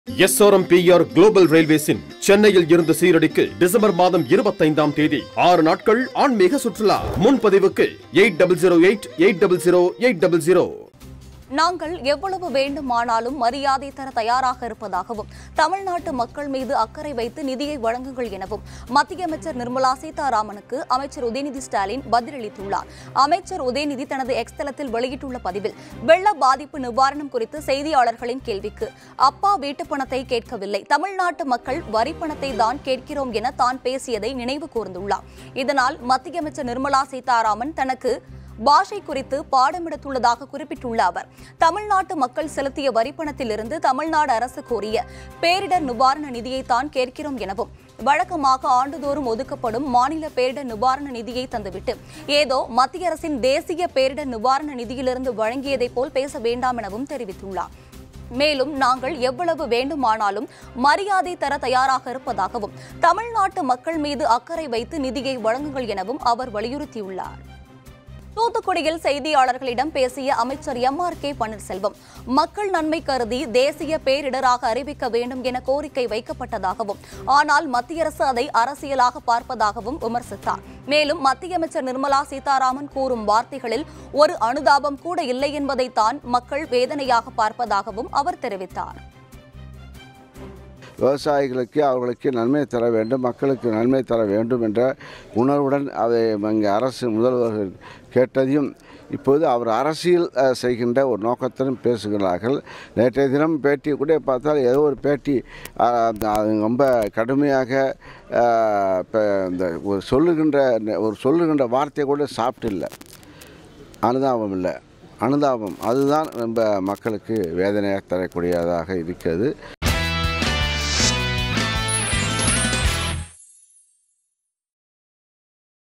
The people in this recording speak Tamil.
எஸ்ஆர்எம்பிஆர் குளோபல் ரயில்வேஸின் சென்னையில் இருந்து சீரடிக்கு டிசம்பர் மாதம் இருபத்தைந்தாம் தேதி ஆறு நாட்கள் ஆன்மீக சுற்றுலா முன்பதிவுக்கு eight double zero eight eight double zero eight double zero நாங்கள் எவ்வளவு வேண்டுமானாலும் மரியாதை தர தயாராக இருப்பதாகவும் தமிழ்நாட்டு மக்கள் மீது அக்கறை வைத்து நிதியை வழங்குங்கள் எனவும் மத்திய அமைச்சர் நிர்மலா சீதாராமனுக்கு அமைச்சர் உதயநிதி ஸ்டாலின் பதிலளித்துள்ளார் அமைச்சர் உதயநிதி தனது எக்ஸ் தளத்தில் வெளியிட்டுள்ள பதிவில் வெள்ள பாதிப்பு நிவாரணம் குறித்து செய்தியாளர்களின் கேள்விக்கு அப்பா வீட்டு பணத்தை கேட்கவில்லை தமிழ்நாட்டு மக்கள் வரி பணத்தை தான் கேட்கிறோம் என தான் பேசியதை நினைவு கூர்ந்துள்ளார் இதனால் மத்திய அமைச்சர் நிர்மலா சீதாராமன் தனக்கு பாஷை குறித்து பாடமெடுத்துள்ளதாக குறிப்பிட்டுள்ள அவர் தமிழ்நாட்டு மக்கள் செலுத்திய வரிப்பணத்திலிருந்து தமிழ்நாடு அரசு கோரிய பேரிடர் நிவாரண நிதியை தான் கேட்கிறோம் எனவும் வழக்கமாக ஆண்டுதோறும் ஒதுக்கப்படும் மாநில பேரிடர் நிவாரண நிதியை தந்துவிட்டு ஏதோ மத்திய அரசின் தேசிய பேரிடர் நிவாரண நிதியிலிருந்து வழங்கியதைப் போல் பேச வேண்டாம் எனவும் தெரிவித்துள்ளார் மேலும் நாங்கள் எவ்வளவு வேண்டுமானாலும் மரியாதை தர தயாராக இருப்பதாகவும் தமிழ்நாட்டு மக்கள் மீது அக்கறை வைத்து நிதியை வழங்குங்கள் எனவும் அவர் வலியுறுத்தியுள்ளார் தூத்துக்குடியில் செய்தியாளர்களிடம் பேசிய அமைச்சர் எம் ஆர் கே பன்னீர்செல்வம் மக்கள் நன்மை கருதி தேசிய பேரிடராக அறிவிக்க வேண்டும் என கோரிக்கை வைக்கப்பட்டதாகவும் ஆனால் மத்திய அரசு அதை அரசியலாக பார்ப்பதாகவும் விமர்சித்தார் மேலும் மத்திய அமைச்சர் நிர்மலா சீதாராமன் கூறும் வார்த்தைகளில் ஒரு அனுதாபம் கூட இல்லை என்பதைத்தான் மக்கள் வேதனையாக பார்ப்பதாகவும் அவர் தெரிவித்தார் விவசாயிகளுக்கு அவர்களுக்கு நன்மை தர வேண்டும் மக்களுக்கு நன்மை தர வேண்டும் என்ற உணர்வுடன் அதை இங்கே அரசு முதல்வர்கள் கேட்டதையும் இப்போது அவர் அரசியல் அஹ், செய்கின்ற ஒரு நோக்கத்திலும் பேசுகிறார்கள் நேற்றைய தினம் பேட்டி கூட பார்த்தால் ஏதோ ஒரு பேட்டி அஹ், அது ரொம்ப கடுமையாக அஹ், இப்ப இந்த ஒரு சொல்லுகின்ற ஒரு சொல்லுகின்ற வார்த்தை கூட சாப்பிட்டு இல்லை அனுதாபம் இல்லை அனுதாபம் அதுதான் ரொம்ப மக்களுக்கு வேதனையாக தரக்கூடியதாக இருக்கிறது